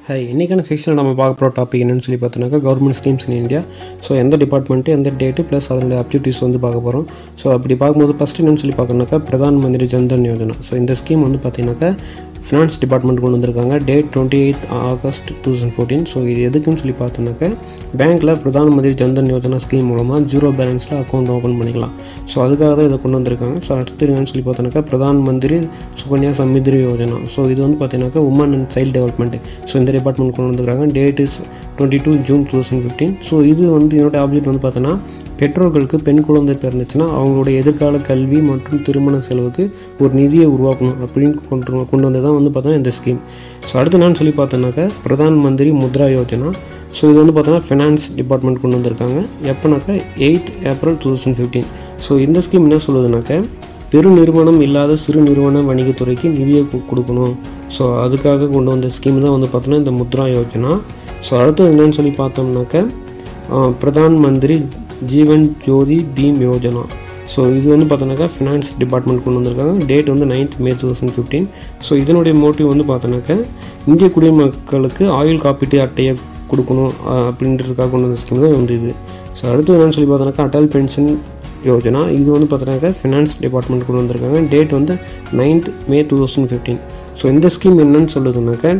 high இன்றைக்கான செக்ஷனில் நம்ம பார்க்க போகிற டாபிக் என்னன்னு சொல்லி பார்த்தோன்னாக்கா government schemes in India so எந்த டிபார்ட்மெண்ட்டு எந்த டேட்டு ப்ளஸ் அதனுடைய அப்ஜெக்டிவ்ஸ் வந்து பார்க்க போகிறோம் ஸோ அப்படி பார்க்கும்போது ஃபஸ்ட்டு என்னன்னு சொல்லி பார்க்கணுனாக்கா பிரதான் மந்திரி ஜன்தன் யோஜனா ஸோ இந்த ஸ்கீம் வந்து பார்த்தீங்கன்னாக்கா ஃபினான்ஸ் டிபார்ட்மெண்ட் கொண்டு வந்திருக்காங்க date twenty eight August two thousand fourteen so இது எதுக்குன்னு சொல்லி பார்த்தோன்னாக்கா பேங்க்கில் பிரதான் மந்திரி ஜன்தன் யோஜனா ஸ்கீம் மூலமாக ஜீரோ பேலன்ஸில் அக்கௌண்ட் ஓப்பன் பண்ணிக்கலாம் ஸோ அதுக்காக தான் இதை கொண்டு வந்திருக்காங்க ஸோ அடுத்து என்னன்னு சொல்லி பார்த்தோன்னாக்கா பிரதான் மந்திரி சுகன்யா சமித்ரி யோஜனா ஸோ இது வந்து பார்த்தீங்கன்னாக்கா woman and child development so இந்த டிபார்ட்மெண்ட் கொண்டு வந்துருக்காங்க date is twenty two June two thousand fifteen so இது வந்து இதோட ஆப்ஜெக்ட் வந்து பார்த்தோன்னா பெற்றோர்களுக்கு பெண் குழந்தை பிறந்துச்சுன்னா அவங்களுடைய எதிர்கால கல்வி மற்றும் திருமண செலவுக்கு ஒரு நிதியை உருவாக்கணும் அப்படின்னு கொண்டு கொண்டு வந்து தான் வந்து பார்த்தோன்னா இந்த ஸ்கீம் ஸோ அடுத்து என்னன்னு சொல்லி பார்த்தோன்னாக்கா பிரதான் மந்திரி முத்ரா யோஜனா ஸோ இது வந்து பார்த்தோன்னா ஃபினான்ஸ் டிபார்ட்மெண்ட் கொண்டு வந்திருக்காங்க எப்போனாக்கா eight April two thousand fifteen so இந்த ஸ்கீம் என்ன சொல்லுதுனாக்கா பெரு நிறுவனம் இல்லாத சிறு நிறுவன வணிகத்துறைக்கு நிதியை கு- கொடுக்கணும் ஸோ அதுக்காக கொண்டு வந்த ஸ்கீம் தான் வந்து பார்த்தோன்னா இந்த முத்ரா யோஜனா ஸோ அடுத்தது என்னன்னு சொல்லி பார்த்தோம்னாக்க ஆஹ், பிரதான் மந்திரி ஜீவன் ஜோதி பீம் யோஜனா ஸோ இது வந்து பார்த்தோன்னாக்கா ஃபினான்ஸ் டிபார்ட்மெண்ட் கொண்டு வந்திருக்காங்க டேட் வந்து ninth May two thousand fifteen so இதனுடைய மோட்டிவ் வந்து பார்த்தோன்னாக்கா இந்திய குடிமக்களுக்கு ஆயுள் காப்பீட்டு அட்டையை கொடுக்கணும் ஆஹ், அப்படின்றதுக்காக கொண்டு வந்த ஸ்கீம் தான் வந்து இது ஸோ அடுத்து என்னன்னு சொல்லி பார்த்தோன்னாக்கா அடல் பென்ஷன் யோஜனா இது வந்து பார்த்தீங்கன்னாக்கா ஃபினான்ஸ் டிபார்ட்மெண்ட் கொண்டு வந்திருக்காங்க டேட் வந்து ninth May two thousand fifteen so இந்த ஸ்கீம் என்னன்னு சொல்லுதுனாக்கா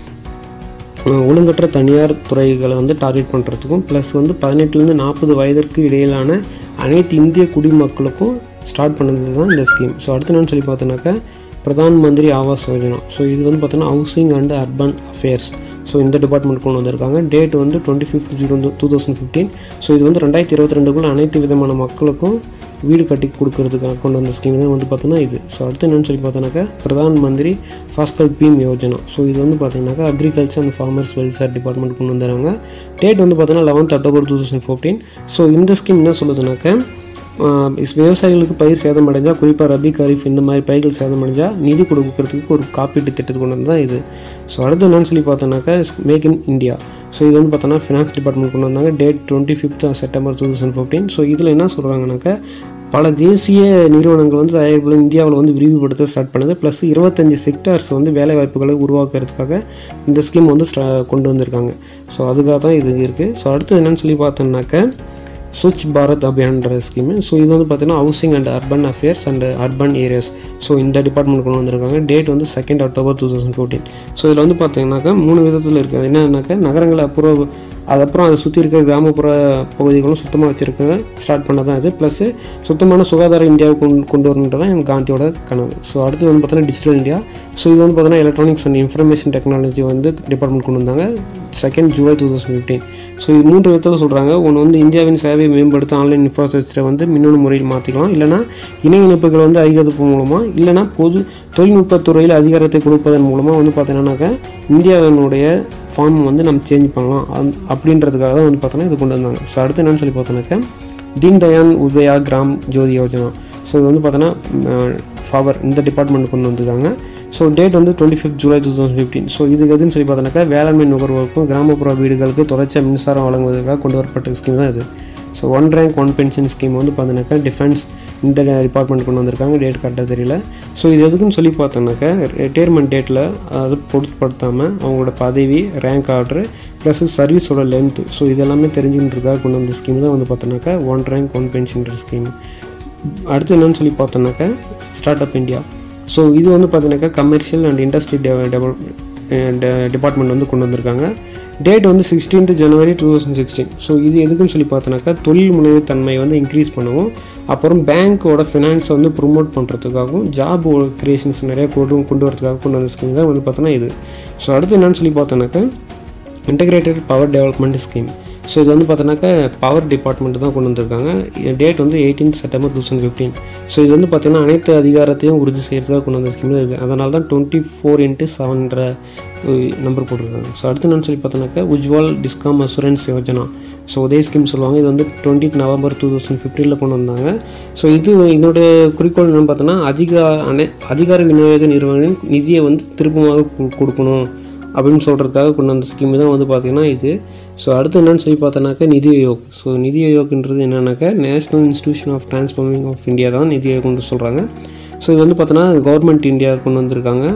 அஹ், ஒழுங்கற்ற தனியார் துறைகளை வந்து டார்கெட் பண்ணுறதுக்கும் ப்ளஸ் வந்து பதினெட்டுலேருந்து நாற்பது வயதிற்கு இடையிலான அனைத்து இந்திய குடிமக்களுக்கும் ஸ்டார்ட் பண்ணது தான் இந்த ஸ்கீம் ஸோ அடுத்து என்னன்னு சொல்லி பார்த்தோன்னாக்கா பிரதான் மந்திரி ஆவாஸ் யோஜனா ஸோ இது வந்து பார்த்தோன்னா housing and urban affairs so இந்த டிபார்ட்மெண்ட் கொண்டு வந்திருக்காங்க டேட் வந்து twenty fifth zero two thousand fifteen so இது வந்து ரெண்டாயிரத்தி இருபத்தி ரெண்டுக்குள்ள அனைத்து விதமான மக்களுக்கும் வீடு கட்டி கொடுக்கறதுக்காக கொண்டு வந்த ஸ்கீம் தான் வந்து பார்த்தோன்னா இது ஸோ அடுத்து என்னன்னு சொல்லி பார்த்தோன்னாக்கா பிரதான் மந்திரி ஃபாஸ்கல் பீம் யோஜனா ஸோ இது வந்து பார்த்தீங்கன்னாக்கா agriculture and farmers welfare department கொண்டு வந்துறாங்க டேட் வந்து பார்த்தோன்னா eleventh October two thousand fourteen so இந்த ஸ்கீம் என்ன சொல்லுதுனாக்கா ஆஹ் இஸ் விவசாயிகளுக்கு பயிர் சேதம் அடைஞ்சால் குறிப்பாக ரபி கரீஃப் இந்த மாதிரி பயிர்கள் சேதம் அடைஞ்சால் நிதி கொடுக்கறதுக்கு ஒரு காப்பீட்டு திட்டத்தை கொண்டு வந்து தான் இது ஸோ அடுத்து என்னன்னு சொல்லி பார்த்தோன்னாக்கா மேக் இன் இந்தியா ஸோ இது வந்து பார்த்தோன்னா ஃபினான்ஸ் டிபார்ட்மெண்ட் கொண்டு வந்தாங்க date twenty fifth September two thousand fifteen so இதில் என்ன சொல்கிறாங்கனாக்கா பல தேசிய நிறுவனங்கள் வந்து தயாரிப்புகளை இந்தியாவில் வந்து விரிவுபடுத்த ஸ்டார்ட் பண்ணுது ப்ளஸ் இருபத்தஞ்சு செக்டார்ஸ் வந்து வேலை வாய்ப்புகளை உருவாக்குறதுக்காக இந்த ஸ்கீம் வந்து ஸ்டா கொண்டு வந்திருக்காங்க ஸோ அதுக்காக தான் இது இருக்குது ஸோ அடுத்து என்னன்னு சொல்லி பார்த்தோம்னாக்க ஸ்வச் பாரத் அபியான்ற ஸ்கீமு ஸோ இது வந்து பார்த்தீங்கன்னா housing and urban affairs and urban areas so இந்த டிபார்ட்மெண்ட் கொண்டு வந்திருக்காங்க டேட் வந்து second October two thousand fourteen so இதில் வந்து பார்த்தீங்கன்னாக்கா மூணு விதத்தில் இருக்குது என்னன்னாக்கா நகரங்களை அப்புறம் அதுக்கப்புறம் அதை சுற்றி இருக்கிற கிராமப்புற பகுதிகளும் சுத்தமாக வச்சுருக்க ஸ்டார்ட் பண்ண தான் இது ப்ளஸ் சுத்தமான சுகாதார இந்தியாவை கொண்டு கொண்டு வரணுன்றது தான் எனக்கு காந்தியோட கனவு ஸோ அடுத்து வந்து பார்த்தீங்கன்னா டிஜிட்டல் இந்தியா ஸோ இது வந்து பார்த்தீங்கன்னா எலக்ட்ரானிக்ஸ் அண்ட் இன்ஃபர்மேஷன் டெக்னாலஜி வந்து டிபார்ட்மெண்ட் கொண்டு வந்தாங்க second July two thousand fifteen so இது மூன்று விதத்தில் சொல்கிறாங்க ஒன்று வந்து இந்தியாவின் சேவையை மேம்படுத்த ஆன்லைன் இன்ஃப்ராஸ்ட்ரக்சரை வந்து மின்னணு முறையில் மாற்றிக்கலாம் இல்லைனா இணை இணைப்புகள் வந்து அதிகரிப்பு மூலமாக இல்லைனா பொது தொழில்நுட்பத் துறையில் அதிகாரத்தை கொடுப்பதன் மூலமாக வந்து பார்த்தீங்கன்னாக்கா இந்தியாவினுடைய ஃபார்ம் வந்து நம்ம சேஞ்ச் பண்ணலாம் அந் அப்படின்றதுக்காக தான் வந்து பார்த்தோன்னா இது கொண்டு வந்தாங்க ஸோ அடுத்து என்னன்னு சொல்லி பார்த்தோன்னாக்கா தீன் தயான் உதயா கிராம் ஜோதி யோஜனா ஸோ இது வந்து பார்த்தோன்னா ஃபாவர் இந்த டிபார்ட்மெண்ட் கொண்டு வந்திருக்காங்க ஸோ டேட் வந்து twenty fifth July two thousand fifteen so இதுக்கு எதுன்னு சொல்லி பார்த்தோன்னாக்கா வேளாண்மை நுகர்வோருக்கும் கிராமப்புற வீடுகளுக்கு தொடர்ச்சியாக மின்சாரம் வழங்குவதற்காக கொண்டு வரப்பட்ட ஸ்கீம் தான் இது so one rank one pension scheme வந்து பார்த்தீங்கன்னாக்கா டிஃபென்ஸ் இந்த டிபார்ட்மெண்ட் கொண்டு வந்திருக்காங்க டேட் கரெக்டாக தெரியல ஸோ இது எதுக்குன்னு சொல்லி பார்த்தோன்னாக்கா ரிட்டையர்மெண்ட் டேட்டில் அது பொருட்படுத்தாமல் அவங்களோட பதவி ரேங்க் ஆர்டர் ப்ளஸ் சர்வீஸோட லென்த்து ஸோ இதெல்லாமே தெரிஞ்சுக்கிட்டுருக்காக கொண்டு வந்த ஸ்கீம் தான் வந்து பார்த்தோன்னாக்கா ஒன் ரேங்க் ஒன் பென்ஷன்ற ஸ்கீம் அடுத்து என்னன்னு சொல்லி பார்த்தோன்னாக்கா ஸ்டார்ட் அப் இந்தியா ஸோ இது வந்து பார்த்தீங்கன்னாக்கா commercial and industry develop department வந்து கொண்டு வந்திருக்காங்க டேட் வந்து sixteenth January two thousand sixteen so இது எதுக்குன்னு சொல்லி பார்த்தோன்னாக்கா தொழில் முனைவு தன்மையை வந்து இன்க்ரீஸ் பண்ணவும் அப்புறம் பேங்க்கோட ஃபினான்ஸை வந்து ப்ரொமோட் பண்ணுறதுக்காகவும் ஜாப் கிரியேஷன்ஸ் நிறைய கொண்டு கொண்டு வரதுக்காக கொண்டு வந்த ஸ்கீம் தான் வந்து பார்த்தோன்னா இது ஸோ அடுத்து என்னன்னு சொல்லி பார்த்தோன்னாக்கா integrated power development scheme so இது வந்து பார்த்தோன்னாக்கா பவர் டிபார்ட்மெண்ட் தான் கொண்டு வந்திருக்காங்க டேட் வந்து eighteen September two thousand fifteen so இது வந்து பார்த்தீங்கன்னா அனைத்து அதிகாரத்தையும் உறுதி செய்கிறதுக்காக கொண்டு வந்த ஸ்கீம் தான் இது அதனால தான் டுவெண்ட்டி ஃபோர் இன்ட்டு செவன்ற நம்பர் போட்டிருக்காங்க ஸோ அடுத்து என்னன்னு சொல்லி பார்த்தோன்னாக்கா Ujwal DISCOM assurance Yojana so UDAY scheme சொல்லுவாங்க இது வந்து டுவெண்ட்டி நவம்பர் டூ தௌசண்ட் ஃபிஃப்டீனில் கொண்டு வந்தாங்க ஸோ இது இதோட குறிக்கோள் என்னன்னு பார்த்தோன்னா அதிகா அனை அதிகார விநியோக நிறுவனங்களின் நிதியை வந்து திருப்பமாக கு- கொடுக்கணும் அப்படின்னு சொல்கிறதுக்காக கொண்டு வந்த ஸ்கீம் தான் வந்து பார்த்திங்கன்னா இது ஸோ அடுத்து என்னன்னு சொல்லி பார்த்தோன்னாக்கா நிதி ஆயோக் ஸோ நிதி ஆயோக்ன்றது என்னன்னாக்கா national institution of transforming of India தான் நிதி ஆயோக்னு சொல்கிறாங்க ஸோ இது வந்து பார்த்தோன்னா கவர்மெண்ட் இந்தியா கொண்டு வந்திருக்காங்க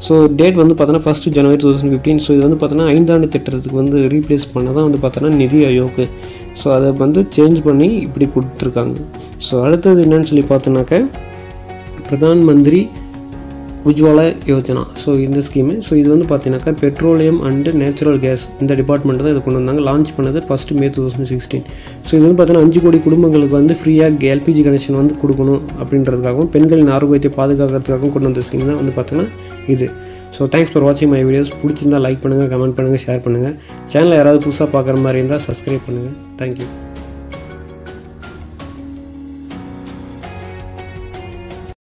ஸோ டேட் வந்து பார்த்தோன்னா first January two thousand fifteen so இது வந்து பார்த்தோன்னா ஐந்தாண்டு திட்டத்துக்கு வந்து ரீப்ளேஸ் பண்ண தான் வந்து பார்த்தோன்னா நிதி ஆயோக் ஸோ அதை வந்து சேஞ்ச் பண்ணி இப்படி கொடுத்துருக்காங்க ஸோ அடுத்தது என்னன்னு சொல்லி பார்த்தோன்னாக்க பிரதான் மந்திரி உஜ்வாலா யோஜனா ஸோ இந்த ஸ்கீமு ஸோ இது வந்து பார்த்தீங்கன்னாக்கா பெட்ரோலியம் அண்டு நேச்சுரல் கேஸ் இந்த டிபார்ட்மெண்ட் தான் இது கொண்டு வந்தாங்க லான்ச் பண்ணது first May two thousand sixteen so இது வந்து பார்த்தீங்கன்னா அஞ்சு கோடி குடும்பங்களுக்கு வந்து ஃப்ரீயாக எல்பிஜி கனெக்ஷன் வந்து கொடுக்கணும் அப்படின்றதுக்காகவும் பெண்களின் ஆரோக்கியத்தை பாதுகாக்கிறதுக்காகவும் கொண்டு வந்த ஸ்கீம் தான் வந்து பார்த்தீங்கன்னா இது ஸோ தேங்க்ஸ் ஃபார் வாட்சிங் மை வீடியோஸ் பிடிச்சிருந்தா லைக் பண்ணுங்கள் கமெண்ட் பண்ணுங்கள் ஷேர் பண்ணுங்கள் சேனலை யாராவது புதுசாக பார்க்குற மாதிரி இருந்தால் சப்ஸ்கிரைப் பண்ணுங்கள் தேங்க்யூ